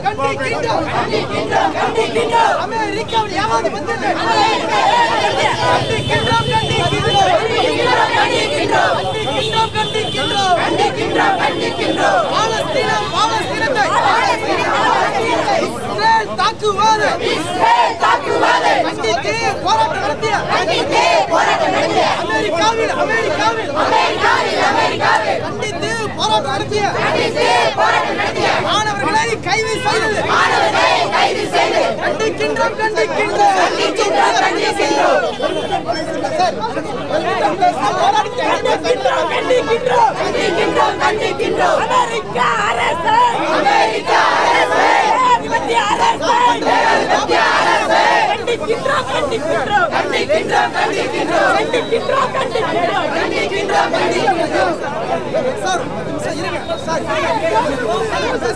கண்டிக்கின்றோம் கண்டிக்கின்றோம் கண்டிக்கின்றோம் அமெரிக்காவில் ஏமாந்து கண்டிக்கின்றோம் கண்டிக்கின்றோம் கண்டிக்கின்றோம் கண்டிக்கின்றோம் கண்டிக்கின்றோம் கண்டிக்கின்றோம் கண்டிக்கின்றோம் பாலஸ்தீனம் பாலஸ்தீனத்தை இஸ்ரேல் தாக்குவாது இஸ்ரேல் தாக்குவாது கண்டித்து போராட்டம் நடத்திய கண்டித்து போராட்டம் நடத்திய அமெரிக்காவில் அமெரிக்காவில் அமெரிக்காவில் அமெரிக்காவில் கண்டித்து போராட்டம் நடத்திய கண்டித்து போராட்டம் நடத்திய மாணவர்களை கைது செய்தது மாணவர்களை கைது செய்தது கண்டிக்கின்றோம் கண்டிக்கின்றோம் கண்டிக்கின்றோம் கண்டிக்கின்றோம் சார் கண்டிக்கின்றோம் கண்டிக்கின்றோம் கண்டிக்கின்றோம் கண்டிக்கின்றோம் அமெரிக்கா அரசு அமெரிக்கா அரசு ஏகாதிபத்திய அரசு ஏகாதிபத்திய அரசு கண்டிக்கின்றோம் கண்டிக்கின்றோம் கண்டிக்கின்றோம் கண்டிக்கின்றோம் கண்டிக்கின்றோம் கண்டிக்கின்றோம் கண்டிக்கின்றோம் கண்டிக்கின்றோம் சார் சார் இருங்க சார்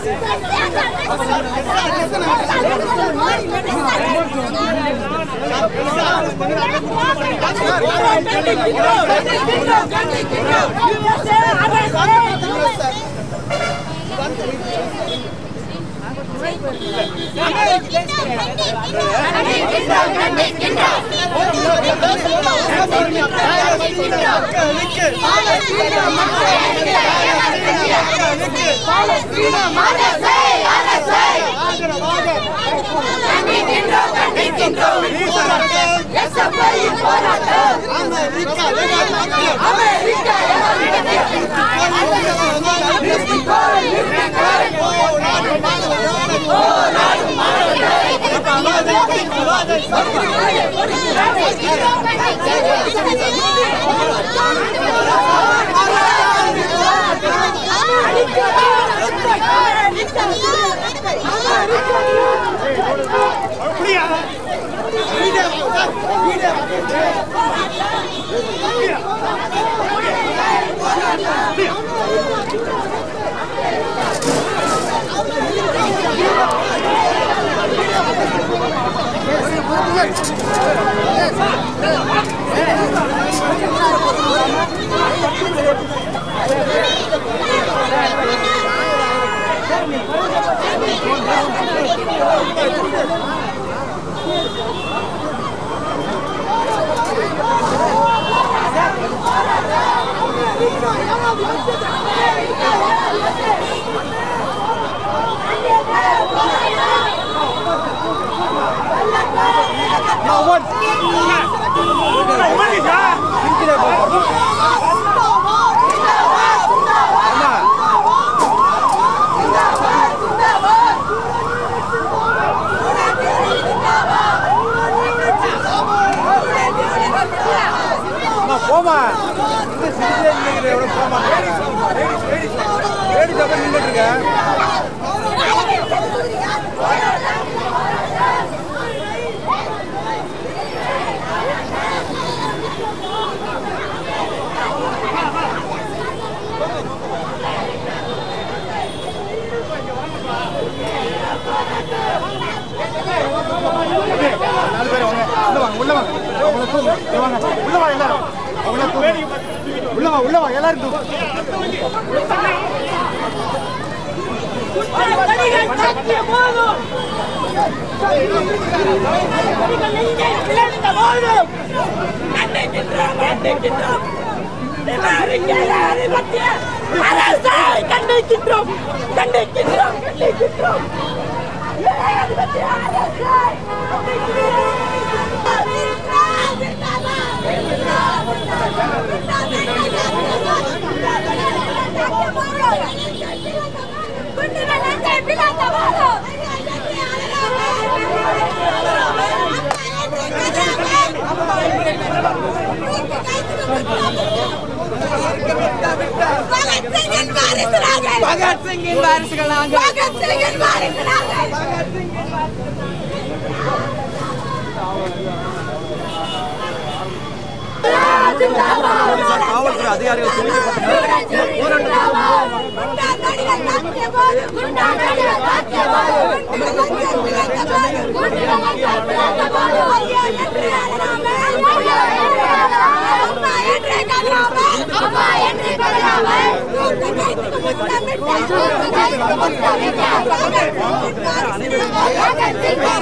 போமா இந்த சிறிய நினைக்கிற எவ்வளோ போமா லேடிஸ் அப்போ நின்றுட்டு இருக்கேன் நாலு பேர் வாங்க உள்ள வாங்க உள்ள வாங்க அவங்கள தூங்க இங்க வாங்க உள்ள வாங்க எல்லாரும் அவங்கள தூங்க உள்ள வா உள்ள வா எல்லாரும் தூங்க கண்டிக்கின்றோம் கண்டிக்கின்றோம் கண்டிக்கின்றோம் பகத் சிங்கின் வாரிசுகள் நாங்கள் பகத் சிங்கின் வாரிசு நாங்கள் காவல்துறை அதிகாரிகள் அம்மா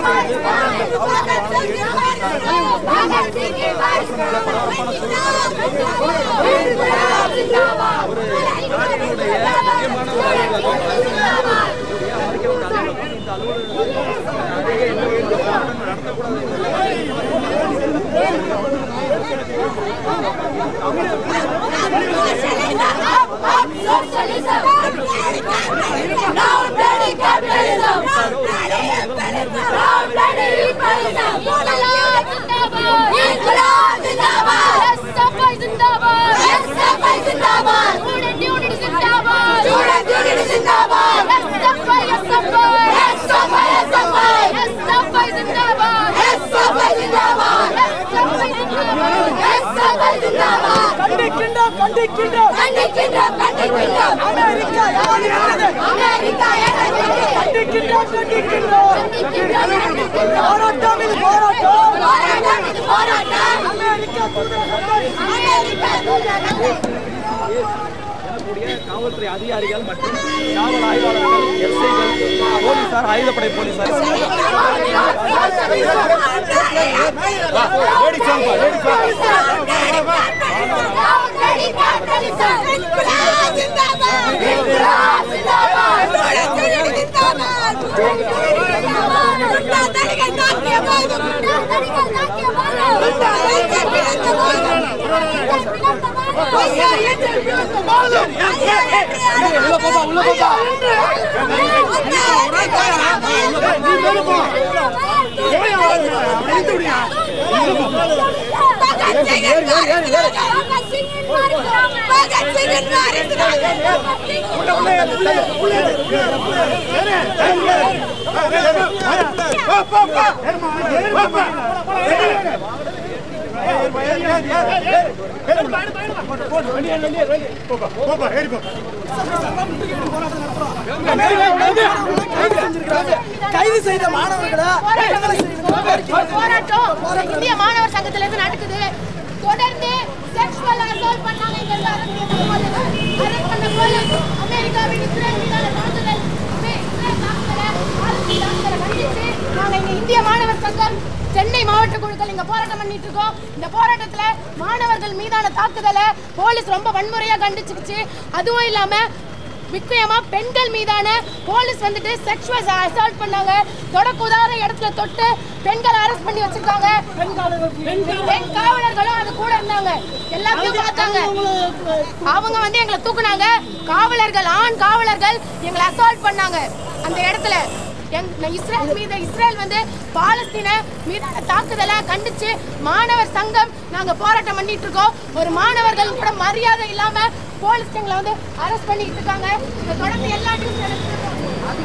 கண்டிக்கின்றோம் கண்டிக்கின்றோம் கண்டிக்கின்றோம் கண்டிக்கின்றோம் அமெரிக்கா யாரு யாரு அமெரிக்கா யாரு கண்டிக்கின்றோம் கண்டிக்கின்றோம் போராட்டம் இது போராட்டம் போராட்டம் இது போராட்டம் அமெரிக்கா அமெரிக்கா கூடிய காவல்துறை அதிகாரிகள் மற்றும் காவல் ஆய்வாளர்கள் எஸ்ஐகள் போலீசார் ஆயுதப்படை போலீசார் கைது செய்த மாணவர்களை போராட்டம் இந்திய மாணவர் சங்கத்துல இருந்து நடக்குது தொடர்ந்து செக்ஷுவல் அசால்ட் பண்ணாங்க இங்க இருந்து அரெஸ்ட் பண்ண போலீஸ் அமெரிக்காவின் இஸ்ரேல் மீதான தாக்குதல் இஸ்ரேல் இஸ்ரேல் தாக்குதலை பாலஸ்தீன் தாக்குதலை கண்டித்து நாங்க இங்க இந்திய மாணவர் சங்கம் சென்னை மாவட்ட குழுக்கள் இங்க போராட்டம் பண்ணிட்டு இருக்கோம் இந்த போராட்டத்துல மாணவர்கள் மீதான தாக்குதலை போலீஸ் ரொம்ப வன்முறையா கண்டிச்சுக்கிச்சு அதுவும் இல்லாம முக்கியமா பெண்கள் மீதான போலீஸ் வந்துட்டு செக்ஷுவல் அசால்ட் பண்ணாங்க தொடக்கூடாத இடத்துல தொட்டு பெண்களை அரெஸ்ட் பண்ணி வச்சிருக்காங்க பெண் காவலர்களும் அது கூட இருந்தாங்க எல்லாத்தையும் பார்த்தாங்க அவங்க வந்து எங்களை தூக்குனாங்க காவலர்கள் ஆண் காவலர்கள் எங்களை அசால்ட் பண்ணாங்க அந்த இடத்துல எங்க- இஸ்ரேல் மீது இஸ்ரேல் வந்து பாலஸ்தீன மீதான தாக்குதலை கண்டிச்சு மாணவர் சங்கம் நாங்க போராட்டம் பண்ணிட்டு இருக்கோம் ஒரு மாணவர்கள் கூட மரியாதை இல்லாம போலீஸ் எங்களை வந்து அரெஸ்ட் பண்ணிட்டு இருக்காங்க இதை தொடர்ந்து எல்லா நியூஸ்